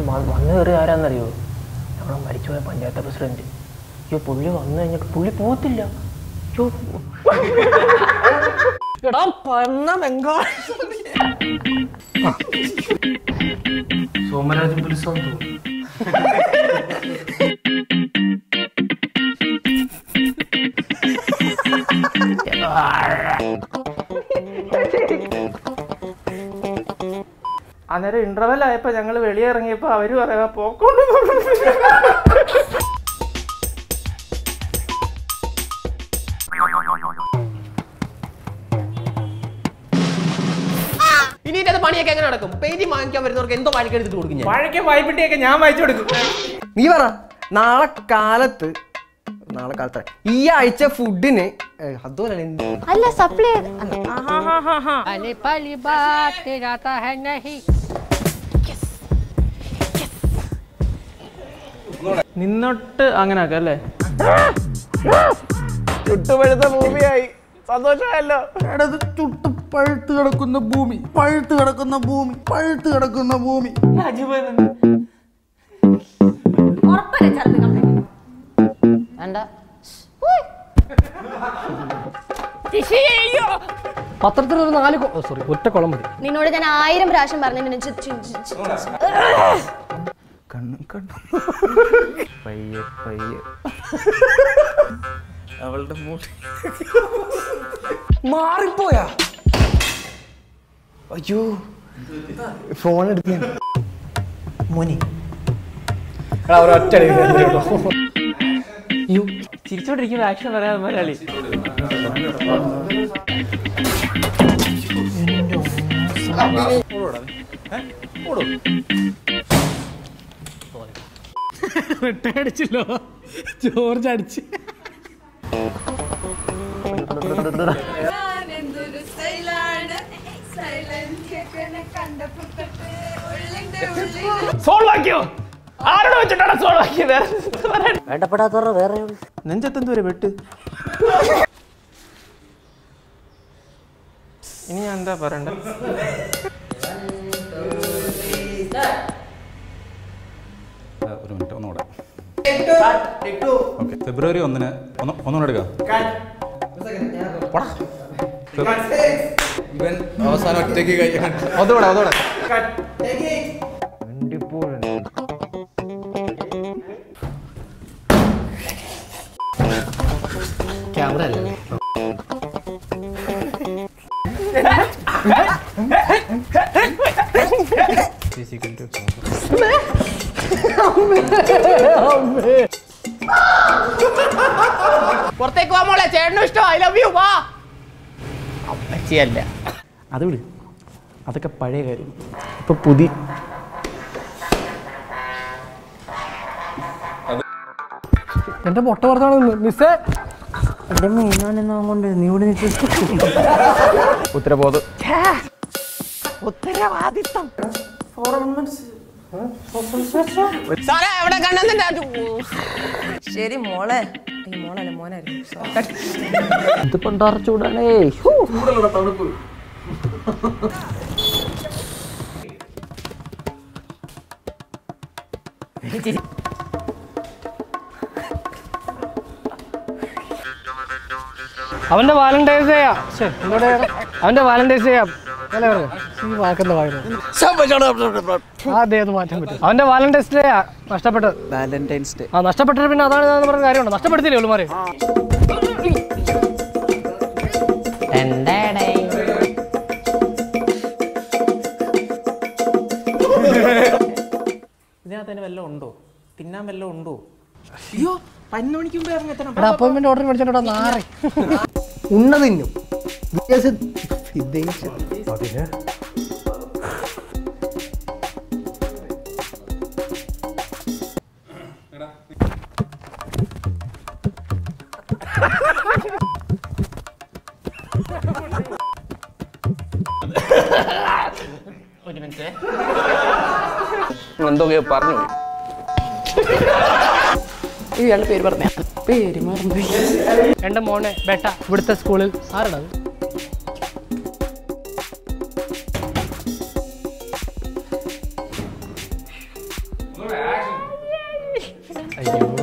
വ- വന്ന് കയറി ആരാന്നറിയോ ഞങ്ങളെ മരിച്ചുപോയ പഞ്ചായത്ത് പ്രസിഡന്റ് അയ്യോ പുള്ളി വന്നു കഴിഞ്ഞിട്ട് പുള്ളി പോകത്തില്ല അയ്യോ എടാ പന്ന ബംഗാളി സോമരാജ് പുലിസാന്ന് തോന്നുന്നു അന്നേരം ഇന്റർവെൽ ആയപ്പോ ഞങ്ങൾ വെളിയിറങ്ങിയപ്പോ അവര് പറയാ പോക്കൊണ്ട് ഇനി ഇതിന്റെ പണിയൊക്കെ എങ്ങനെ നടക്കും പെയിന്റിംഗ് വാങ്ങിക്കാൻ വരുന്നവർക്ക് എന്തോ പണിക്കെടുത്തിട്ട് കൊടുക്കും ഞാൻ പഴയ്ക്കും വായ്പിട്ടിയൊക്കെ ഞാൻ വായിച്ചു കൊടുക്കും നീ പറ നാളെ കാലത്ത് നാളെ കാലത്ത് ഈ ആഴ്ച ഫുഡിന് അതുപോലെ എന്ത് അല്ല സപ്ലൈ पहली पहली बात जाता है नहीं നിന്നൊട്ട് അങ്ങനെ ആക്കാം അല്ലേ ചുട്ടുപഴുത്ത ഭൂമിയായി സന്തോഷമായല്ലോ ചുട്ട് പഴുത്ത് കിടക്കുന്ന ഭൂമി പഴുത്ത് കിടക്കുന്ന ഭൂമി പഴുത്ത് കിടക്കുന്ന ഭൂമി ഉറപ്പല്ലേ ചെറുത് കംപ്ലൈന്റ് വേണ്ട പത്രത്തിൽ ഒരു നാല് സോറി ഒറ്റ കുളം മതി നിന്നോട് ഞാൻ ആയിരം പ്രാവശ്യം പറഞ്ഞിട്ടുണ്ട് ചി- ചി- ചി- ചി- കണ്ണും കണ്ണും പയ്യെ പയ്യെ അവളുടെ മൂടി മാറിപ്പോയാ അയ്യോ ഫോൺ എടുത്ത് ഞാൻ മോനെ ഒരൊറ്റ അയ്യോ ചിരിച്ചോണ്ടിരിക്കുമ്പോ ആക്ഷൻ പറയാതെ മലയാളി അടിച്ചല്ലോ ജോർജ് അടിച്ച് സോൾവ് ആക്കിയോ ആരോട് വെച്ചിട്ടാണ് സോൾവ് ആക്കിയത് വേണ്ടപ്പെടാത്തവരുടെ വേറെ നെഞ്ചത്തെന്ത് വരെ വെട്ട് ഇനി ഞാൻ എന്താ പറയണ്ട ഒരു മിനിറ്റ് ഒന്നുകൂടെ ഓക്കെ ഫെബ്രുവരി ഒന്നിന് ഒന്ന് ഒന്നുകൂടെ എടുക്കാം ഇവൻ അവസാനം ഒറ്റയ്ക്ക് കഴിയാൻ ഒന്നുകൂടെ ഒന്നുകൂടെ ക്യാമറ അല്ലേ പുറത്തേക്ക് വാ മോളെ ചേട്ടനും ഇഷ്ടം ഐ ലവ് യു വാ അമ്മച്ചിയല്ല അത് വിട് അതൊക്കെ പഴയ കാര്യം ഇപ്പൊ പുതിയ എന്റെ പൊട്ട പുറത്താണ് മിസ്സേ എന്റെ മീനാണെന്നാ കൊണ്ട് നീ ഇവിടെ ഉത്തരബോധം ഉത്തരവാദിത്തം സാറേ എവിടെ കണ്ണെന്നിന്റെ ശരി മോളെ ഈ മോളല്ലേ മോനായിരുന്നു ഇത് പണ്ടാറച്ചൂടാണേ അവന്റെ വാലന്റൈൻസ് ഡേയാ ശ്ശെ, എന്നോട് അവന്റെ വാലന്റൈൻസ് ഡേയാ അല്ലേ പറഞ്ഞത്? ഈ വാക്കെന്താ വാക്കുന്നത് ആ ദേ ഒന്ന് മാറ്റാൻ പറ്റും അവന്റെ വാലന്റൈൻസ് ഡേ നഷ്ടപ്പെട്ടത് വാലന്റൈൻസ് ഡേ ആ നഷ്ടപ്പെട്ടിട്ട് പിന്നെ അതാണ് ഇതാന്ന് പറഞ്ഞ കാര്യമുണ്ട് നഷ്ടപ്പെടുത്തില്ലേ ഉള്ളുമാരെ ഇതിനകത്ത് തന്നെ വല്ലതും ഉണ്ടോ തിന്നാൻ വല്ലതും ഉണ്ടോ അയ്യോ പതിനൊന്ന് മണിക്ക് മുമ്പ് ഇറങ്ങി എടാ അപ്പോയിന്റ്മെന്റ് ഓർഡർ മേടിച്ചോണ്ടാ നാറി ഉണ്ണ തിന്നും വിദേശ വിദേശ ഒരു മിനിറ്റ് എന്തൊക്കെയോ പറഞ്ഞു പോയി. ഇയാളുടെ പേര് പറഞ്ഞ പേര് മറന്നു എന്റെ മോനെ ബെട്ട ഇവിടുത്തെ സ്കൂളിൽ ആരാണത് അയ്യോ